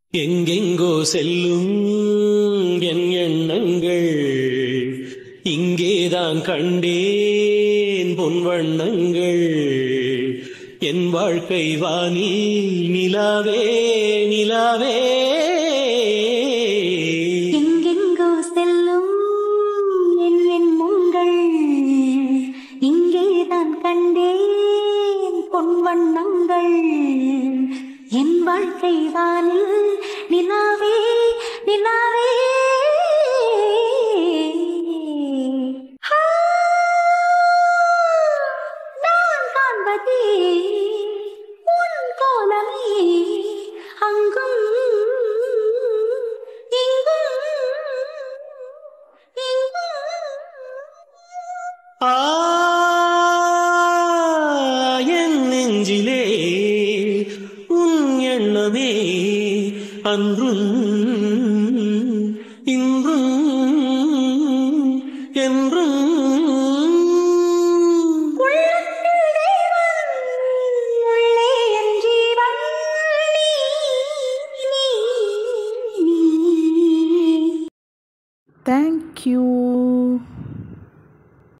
எங்கெங்கோ செல்லும் என் எண்ணங்கள் இங்கேதான் கண்டேன் பொன் வண்ணங்கள் என் வாழ்க்கை வானில் நிலாவே நிலாவே எங்கெங்கோ செல்லும் என் எண்ணங்கள் இங்கேதான் கண்டேன் பொன் வண்ணங்கள் என் வாழ்க்கை வானில் நிலாவே நிலாவே ஆ, நான் காண்பதே உன் கோலமே அங்கும் இங்கும் இங்கும் ஆ என் நெஞ்சிலே உன் எண்ணமே அன்றும் இன்றும் என்றும் உள்ளத்தில் தேவன், உள்ளே என் ஜீவன் நீ, நீ, நீ. Thank you.